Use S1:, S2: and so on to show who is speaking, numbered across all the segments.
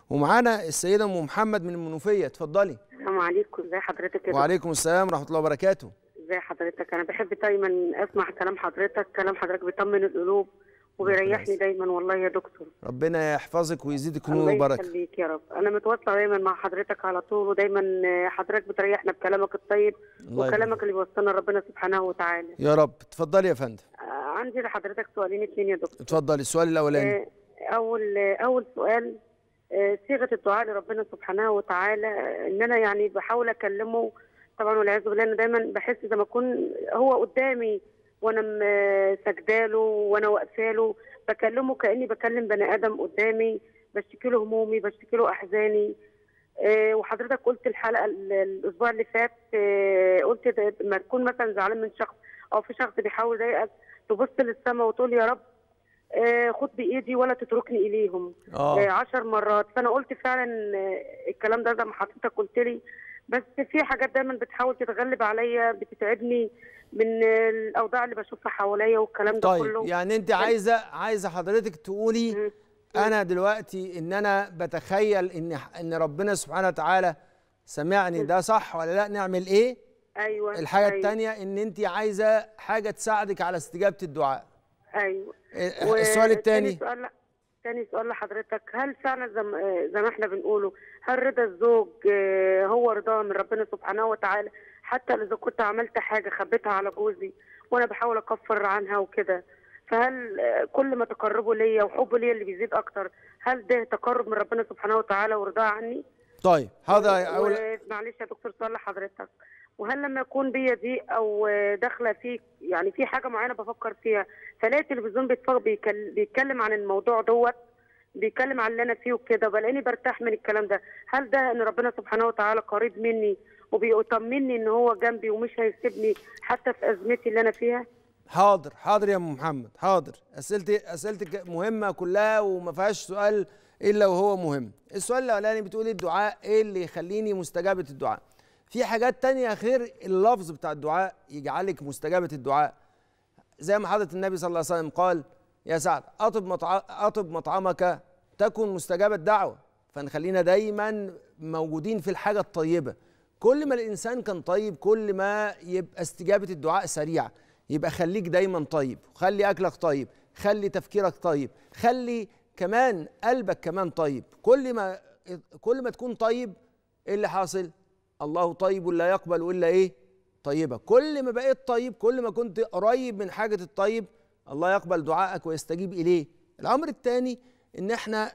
S1: ومعانا السيده ام محمد من المنوفيه اتفضلي
S2: السلام عليكم ازي حضرتك كده
S1: وعليكم السلام ورحمه الله وبركاته
S2: ازي حضرتك انا بحب دايما اسمع كلام حضرتك كلام حضرتك بيطمن القلوب وبيريحني دايما والله يا دكتور
S1: ربنا يحفظك ويزيدك نور
S2: الله
S1: وبركه
S2: يخليك يا رب انا متواصله دايما مع حضرتك على طول ودايما حضرتك بتريحنا بكلامك الطيب
S1: الله
S2: وكلامك
S1: يبارك.
S2: اللي بيوصلنا لربنا سبحانه وتعالى
S1: يا رب اتفضلي يا فندم
S2: آه، عندي لحضرتك سؤالين اتنين يا دكتور
S1: اتفضلي السؤال الاولاني
S2: آه، اول اول سؤال آه، صيغه الدعاء لربنا سبحانه وتعالى آه، ان انا يعني بحاول اكلمه طبعا والعياذ بالله انا دايما بحس زي ما اكون هو قدامي وانا م- سجداله وانا واقفاله بكلمه كاني بكلم بني ادم قدامي بشتكي له همومي بشتكي له احزاني آه، وحضرتك قلت الحلقه ال- الاسبوع اللي فات آه، قلت ده لما تكون مثلا زعلان من شخص او في شخص بيحاول يضايقك تبص للسماء وتقول يا رب آه، خد بايدي ولا تتركني اليهم آه،
S1: اه
S2: عشر مرات فانا قلت فعلا آه، الكلام ده زي ما حضرتك قلت لي بس في حاجات دايما بتحاول تتغلب عليا بتتعبني من آه، الاوضاع اللي بشوفها حواليا والكلام ده
S1: طيب
S2: كله
S1: يعني انت عايزه عايزه حضرتك تقولي
S2: مم.
S1: انا دلوقتي ان انا بتخيل ان ان ربنا سبحانه وتعالى سمعني ده صح ولا لا نعمل ايه
S2: ايوه
S1: الحاجه
S2: أيوة.
S1: الثانيه ان انت عايزه حاجه تساعدك على استجابه الدعاء
S2: ايوه
S1: السؤال
S2: تاني
S1: الثاني
S2: سؤال تاني سؤال لحضرتك هل فعلا زي ما- زي ما احنا بنقوله هل رضا الزوج آه، هو رضا من ربنا سبحانه وتعالى حتى اذا كنت عملت حاجه خبيتها على جوزي وانا بحاول اكفر عنها وكده فهل آه، كل ما تقربه ليا وحبه ليا اللي بيزيد اكتر هل ده تقرب من ربنا سبحانه وتعالى ورضاه عني؟
S1: طيب هذا اول
S2: معلش يا دكتور سؤال لحضرتك وهل لما يكون بيا ضيق او آه، داخله في يعني في حاجه معينه بفكر فيها فلاقي التلفزيون بيتفرج بيكل- بيتكلم عن الموضوع دوت بيتكلم عن اللي انا فيه وكده بلاقيني برتاح من الكلام ده هل ده ان ربنا سبحانه وتعالى قريب مني وبيطمني ان هو جنبي ومش هيسيبني حتى في ازمتي اللي انا فيها
S1: حاضر حاضر يا ام محمد حاضر اسئلتي اسئلتك مهمه كلها وما فيهاش سؤال الا وهو مهم السؤال الاولاني بتقولي الدعاء ايه اللي يخليني مستجابه الدعاء في حاجات تانية غير اللفظ بتاع الدعاء يجعلك مستجابه الدعاء زي ما حضرة النبي صلى الله عليه وسلم قال يا سعد أطب, مطع... أطب مطعمك تكن مستجاب الدعوة فنخلينا دايما موجودين في الحاجة الطيبة كل ما الإنسان كان طيب كل ما يبقى استجابة الدعاء سريعة يبقى خليك دايما طيب خلي أكلك طيب خلي تفكيرك طيب خلي كمان قلبك كمان طيب كل ما كل ما تكون طيب ايه اللي حاصل الله طيب لا يقبل الا ايه طيبه كل ما بقيت طيب كل ما كنت قريب من حاجه الطيب الله يقبل دعائك ويستجيب اليه الامر الثاني ان احنا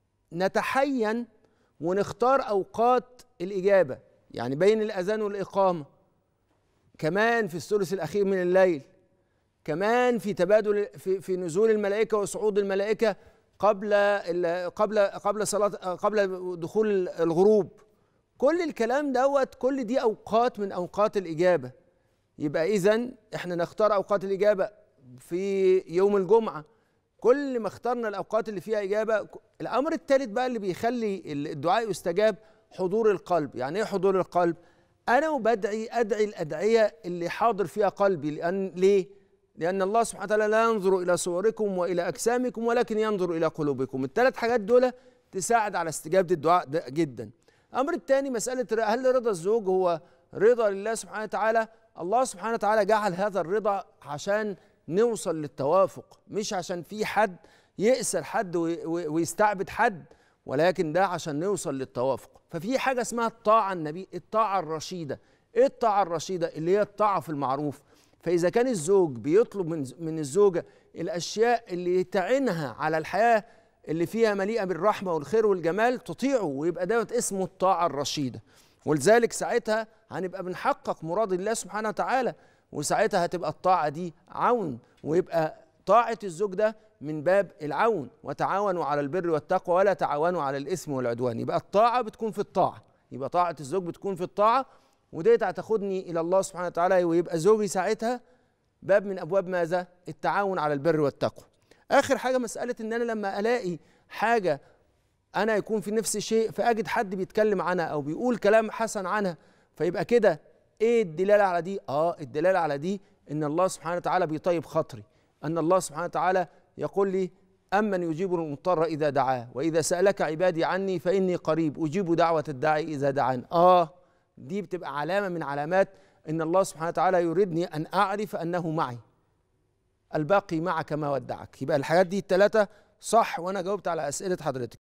S1: نتحين ونختار اوقات الاجابه يعني بين الاذان والاقامه كمان في الثلث الاخير من الليل كمان في تبادل في في نزول الملائكه وصعود الملائكه قبل ال- قبل قبل صلاه قبل دخول الغروب كل الكلام دوت كل دي اوقات من اوقات الاجابه يبقى اذا احنا نختار اوقات الاجابه في يوم الجمعه كل ما اخترنا الاوقات اللي فيها اجابه الامر الثالث بقى اللي بيخلي الدعاء يستجاب حضور القلب يعني ايه حضور القلب انا وبدعي ادعي الادعيه اللي حاضر فيها قلبي لان ليه لان الله سبحانه وتعالى لا ينظر الى صوركم والى اجسامكم ولكن ينظر الى قلوبكم الثلاث حاجات دول تساعد على استجابه الدعاء ده جدا الامر الثاني مساله هل رضا الزوج هو رضا لله سبحانه وتعالى الله سبحانه وتعالى جعل هذا الرضا عشان نوصل للتوافق مش عشان في حد يأسر حد وي- وي- ويستعبد حد ولكن ده عشان نوصل للتوافق ففي حاجة اسمها الطاعة النبي الطاعة الرشيدة ايه الطاعة الرشيدة اللي هي الطاعة في المعروف فإذا كان الزوج بيطلب من من الزوجة الأشياء اللي تعينها على الحياة اللي فيها مليئة بالرحمة والخير والجمال تطيعه ويبقى دوت اسمه الطاعة الرشيدة ولذلك ساعتها هنبقى بنحقق مراد الله سبحانه وتعالى وساعتها هتبقى الطاعة دي عون ويبقى طاعة الزوج ده من باب العون وتعاونوا على البر والتقوى ولا تعاونوا على الإثم والعدوان يبقى الطاعة بتكون في الطاعة يبقى طاعة الزوج بتكون في الطاعة وديت هتاخدني إلى الله سبحانه وتعالى ويبقى زوجي ساعتها باب من أبواب ماذا؟ التعاون على البر والتقوى آخر حاجة مسألة إن أنا لما ألاقي حاجة انا يكون في نفسي شيء فاجد حد بيتكلم عنها او بيقول كلام حسن عنها فيبقى كده ايه الدلاله على دي اه الدلاله على دي ان الله سبحانه وتعالى بيطيب خاطري ان الله سبحانه وتعالى يقول لي أمن يجيب المضطر إذا دعاه وإذا سألك عبادي عني فإني قريب أجيب دعوة الداعي إذا دعان آه دي بتبقى علامة من علامات إن الله سبحانه وتعالى يريدني أن أعرف أنه معي الباقي معك ما ودعك يبقى الحاجات دي الثلاثة صح وأنا جاوبت على أسئلة حضرتك